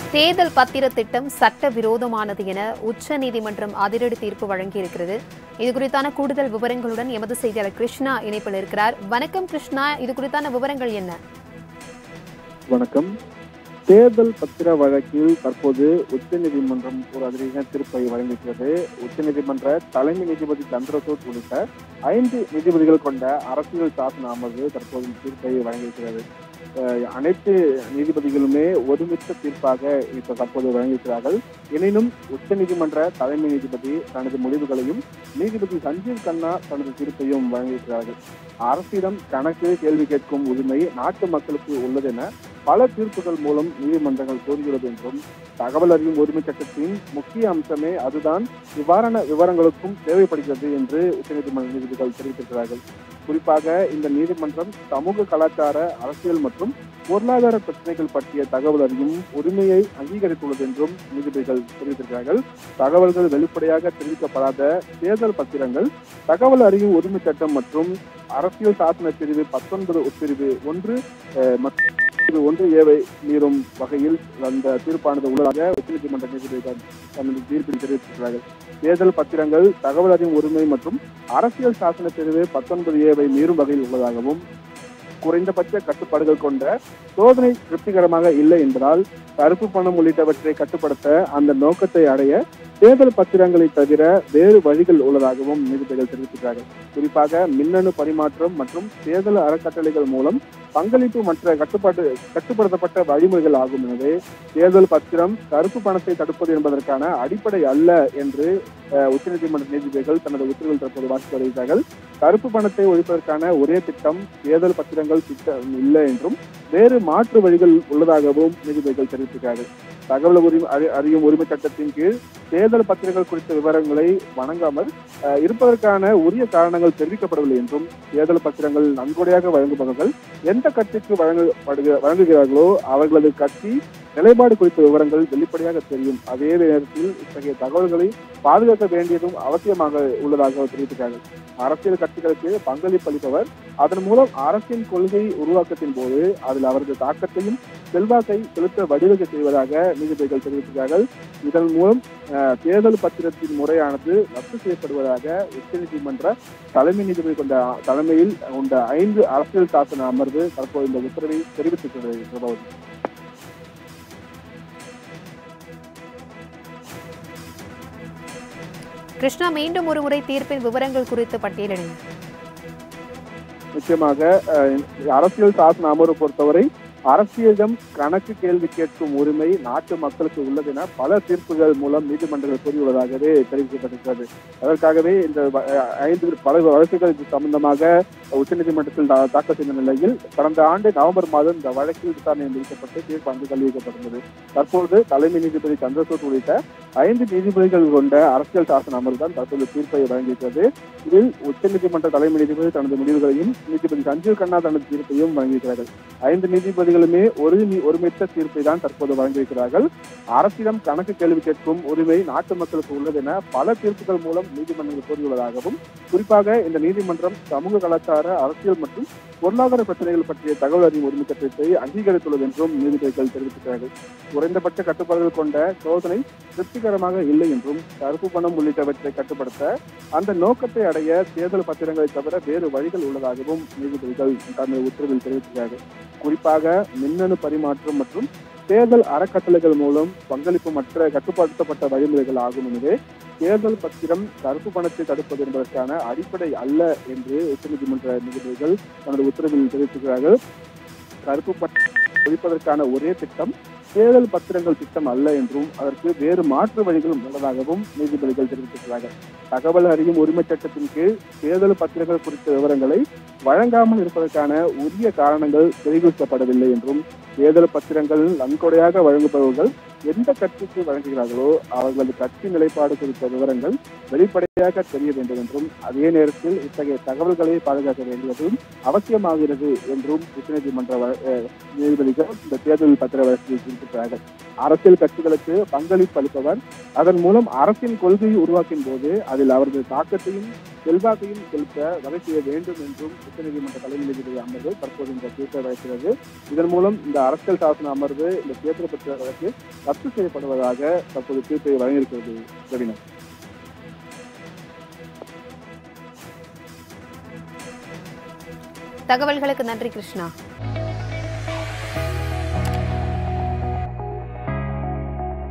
தேர்தல் பத்திர திட்டம் சட்டவிரோதமானது என உச்சநீதிமன்றம் அதிரடி தீர்ப்பு வழங்கியிருக்கிறது இது குறித்தான கூடுதல் விவரங்களுடன் எமது செய்தியாளர் கிருஷ்ணா இணைப்பில் இருக்கிறார் வணக்கம் கிருஷ்ணா இது குறித்தான விவரங்கள் என்ன வணக்கம் தேர்தல் பத்திர வழக்கில் தற்போது உச்சநீதிமன்றம் ஒரு அதிரடியான தீர்ப்பை வழங்கியிருக்கிறது உச்சநீதிமன்ற தலைமை நீதிபதி சந்திரசூட் உள்ளிட்ட ஐந்து நீதிபதிகள் கொண்ட அரசியல் சாசன அமர்வு தற்போது இந்த தீர்ப்பை வழங்கியிருக்கிறது அஹ் அனைத்து நீதிபதிகளுமே ஒருமித்த தீர்ப்பாக இப்ப தற்போது வழங்கியிருக்கிறார்கள் எனினும் உச்சநீதிமன்ற தலைமை நீதிபதி தனது முடிவுகளையும் நீதிபதி சஞ்சீவ் கண்ணா தனது தீர்ப்பையும் வழங்கியிருக்கிறார்கள் அரசிடம் கணக்கு கேள்வி கேட்கும் உரிமை நாட்டு மக்களுக்கு உள்ளது என பல தீர்ப்புகள் மூலம் நீதிமன்றங்கள் கூறுகிறது என்றும் தகவல் அறியும் உரிமை சட்டத்தின் முக்கிய அம்சமே அதுதான் இவ்வாறான விவரங்களுக்கும் தேவைப்படுகிறது என்று உச்சநீதிமன்ற நீதிபதிகள் தெரிவித்திருக்கிறார்கள் குறிப்பாக இந்த நீதிமன்றம் சமூக கலாச்சார அரசியல் மற்றும் பொருளாதார பிரச்சனைகள் பற்றிய தகவல் அறியும் உரிமையை அங்கீகரித்துள்ளது என்றும் நீதிபதிகள் தெரிவித்திருக்கிறார்கள் தகவல்கள் வெளிப்படையாக தெரிவிக்கப்படாத தேர்தல் பத்திரங்கள் தகவல் அறியும் உரிமை சட்டம் மற்றும் அரசியல் சாசன பிரிவு பத்தொன்பது உட்பிரிவு ஒன்று அஹ், மற்றும் பிரிவு ஒன்று ஏவை மீறும் வகையில் அந்த தீர்ப்பானது உள்ளதாக உச்சநீதிமன்ற நீதிபதிகள் தனது தீர்ப்பில் தெரிவித்திருக்கிறார்கள் தேர்தல் பத்திரங்கள் தகவல் அறியும் உரிமை மற்றும் அரசியல் சாசன பிரிவு பத்தொன்பது ஏவை மீறும் வகையில் உள்ளதாகவும் குறைந்தபட்ச கட்டுப்பாடுகள் கொண்ட சோதனை திருப்திகரமாக இல்லை என்பதால் கருப்பு பணம் உள்ளிட்டவற்றை கட்டுப்படுத்த அந்த நோக்கத்தை அடைய தேர்தல் பத்திரங்களை தவிர வேறு வழிகள் உள்ளதாகவும் நீதிபதிகள் தெரிவித்திருக்கிறார்கள் குறிப்பாக மின்னணு பரிமாற்றம் மற்றும் தேர்தல் அறக்கட்டளைகள் மூலம் பங்களிப்பு மற்ற கட்டுப்பாட்டு கட்டுப்படுத்தப்பட்ட வழிமுறைகள் ஆகும் எனவே தேர்தல் பத்திரம் கருப்பு பணத்தை தடுப்பது என்பதற்கான அடிப்படை அல்ல என்று அஹ், உச்சநீதிமன்ற நீதிபதிகள் தனது உத்தரவில் தற்போது வாசித்து வருகிறார்கள் கருப்பு பணத்தை ஒழிப்பதற்கான ஒரே திட்டம் தேர்தல் பத்திரங்கள் திட்டம் இல்லை என்றும் வேறு மாற்று வழிகள் உள்ளதாகவும் நீதிபதிகள் தெரிவித்திருக்கிறார்கள் தகவல் உரிமை அறி- அறியும் உரிமை சட்டத்தின் கீழ் தேர்தல் பத்திரங்கள் குறித்த விவரங்களை வழங்காமல் அஹ், இருப்பதற்கான உரிய காரணங்கள் தெரிவிக்கப்படவில்லை என்றும் தேர்தல் பத்திரங்கள் நன்கொடையாக வழங்குபவர்கள் எந்த கட்சிக்கு வழங்கப்படுக வழங்குகிறார்களோ அவர்களது கட்சி நிலைப்பாடு குறித்த விவரங்கள் வெளிப்படையாக தெரியும் அதே நேரத்தில் இத்தகைய தகவல்களை பாதுகாக்க வேண்டியதும் அவசியமாக உள்ளதாக தெரிவித்திருக்கிறார்கள் அரசியல் கட்சிகளுக்கு பங்களிப்பு அளிப்பவர் அதன் மூலம் அரசின் கொள்கை உருவாக்கத்தின் போது அதில் அவரது தாக்கத்தையும் செல்வாக்கை செலுத்த வழிவகை செய்வதாக நீதிபதிகள் தெரிவித்திருக்கிறார்கள் இதன் மூலம் அஹ், தேர்தல் பத்திரத்தின் முறையானது ரத்து செய்யப்படுவதாக உச்சநீதிமன்ற தலைமை நீதிபதி கொண்ட தலைமையில் கொண்ட ஐந்து அரசியல் சாசன அமர்வு தற்போது இந்த உத்தரவை தெரிவித்திருக்கிறது பிரபாவதி கிருஷ்ணா மீண்டும் ஒரு முறை தீர்ப்பின் விவரங்கள் குறித்து பட்டியலிடுங்க நிச்சயமாக அஹ், அரசியல் சாசன அமர்வு பொறுத்தவரை அரசியலிடம் கணக்கு கேள்வி கேட்கும் உரிமை நாட்டு மக்களுக்கு உள்ளது என பல தீர்ப்புகள் மூலம் நீதிமன்றங்கள் கூறியுள்ளதாகவே தெரிவிக்கப்பட்டிருக்கிறது அதற்காகவே இந்த வ- அஹ், ஐந்து பல வழக்குகள் இது சம்பந்தமாக உச்சநீதிமன்றத்தில் தா- தாக்கல் செய்த நிலையில் கடந்த ஆண்டு நவம்பர் மாதம் இந்த வழக்கில் விசாரணை முடிக்கப்பட்டு தீர்ப்பு அங்கு கல்விக்கப்பட்டுள்ளது தற்போது தலைமை நீதிபதி சந்திரசூட் உள்ளிட்ட ஐந்து நீதிபதிகள் கொண்ட அரசியல் சாசன அமர்வு தான் தற்போது தீர்ப்பை வழங்கியிருக்கிறது இதில் உச்சநீதிமன்ற தலைமை நீதிபதி தனது முடிவுகளையும் நீதிபதி சஞ்சீவ் கண்ணா தனது தீர்ப்பையும் வழங்கியிருக்கிறார்கள் ஐந்து நீதிபதிகளுமே ஒரு நீ- ஒருமித்த தீர்ப்பை தான் தற்போது வழங்கியிருக்கிறார்கள் அரசிடம் கணக்கு கேள்வி கேட்கும் உரிமை நாட்டு மக்களுக்கு உள்ளது என பல தீர்ப்புகள் மூலம் நீதிமன்றங்கள் கூறியுள்ளதாகவும் குறிப்பாக இந்த நீதிமன்றம் சமூக கலாச்சார அரசியல் மற்றும் பொருளாதார பிரச்சனைகள் பற்றிய தகவல் அறியும் உரிமை சட்டத்தை அங்கீகரித்துள்ளது என்றும் நீதிபதிகள் தெரிவித்திருக்கிறார்கள் குறைந்தபட்ச கட்டுப்பாடுகள் கொண்ட சோதனை திருப்திகரமாக இல்லை என்றும் கருப்பு பணம் உள்ளிட்டவற்றை கட்டுப்படுத்த அந்த நோக்கத்தை அடைய தேர்தல் பத்திரங்களை தவிர வேறு வழிகள் உள்ளதாகவும் நீதிபதிகள் தனது உத்தரவில் தெரிவித்திருக்கிறார்கள் குறிப்பாக மின்னணு பரிமாற்றம் மற்றும் தேர்தல் அறக்கட்டளைகள் மூலம் பங்களிப்பு மற்ற கட்டுப்படுத்தப்பட்ட வழிமுறைகள் ஆகும் எனவே தேர்தல் பத்திரம் கருப்பு பணத்தை தடுப்பது என்பதற்கான அடிப்படை அல்ல என்று உச்சநீதிமன்ற நீதிபதிகள் தனது உத்தரவில் தெரிவித்திருக்கிறார்கள் கருப்பு பணம் ஒழிப்பதற்கான ஒரே திட்டம் தேர்தல் பத்திரங்கள் திட்டம் அல்ல என்றும் அதற்கு வேறு மாற்று வழிகளும் உள்ளதாகவும் நீதிபதிகள் தெரிவித்திருக்கிறார்கள் தகவல் அறியும் உரிமை சட்டத்தின் கீழ் தேர்தல் பத்திரங்கள் குறித்த விவரங்களை வழங்காமல் இருப்பதற்கான உரிய காரணங்கள் தெரிவிக்கப்படவில்லை என்றும் தேர்தல் பத்திரங்கள் நன்கொடையாக வழங்குபவர்கள் எந்த கட்சிக்கு வழங்குகிறார்களோ அவர்களது கட்சி நிலைப்பாடு குறித்த விவரங்கள் வெளிப்படையாக தெரிய வேண்டும் என்றும் அதே நேரத்தில் இத்தகைய தகவல்களை பாதுகாக்க வேண்டியதும் அவசியமாகிறது என்றும் உச்சநீதிமன்ற வ- அஹ் நீதிபதிகள் இந்த தேர்தல் பத்திர வழக்கில் குறிப்பிட்டார்கள் அரசியல் கட்சிகளுக்கு பங்களிப்பு அளிப்பவர் அதன் மூலம் அரசின் கொள்கையை உருவாக்கும் போது அதில் அவரது தாக்கத்தையும் செல்வாக்கையும் செலுத்த வகை செய்ய வேண்டும் என்றும் உச்சநீதிமன்ற தலைமை நீதிபதி அமர்வு தற்போது இந்த தீர்ப்பை வழங்குகிறது இதன் மூலம் இந்த அரசியல் சாசன அமர்வு இந்த தேர்தல் பற்றிய வழக்கு ரத்து செய்யப்படுவதாக தற்போது தீர்ப்பை வழங்கியிருக்கிறது ரவினா தகவல்களுக்கு நன்றி கிருஷ்ணா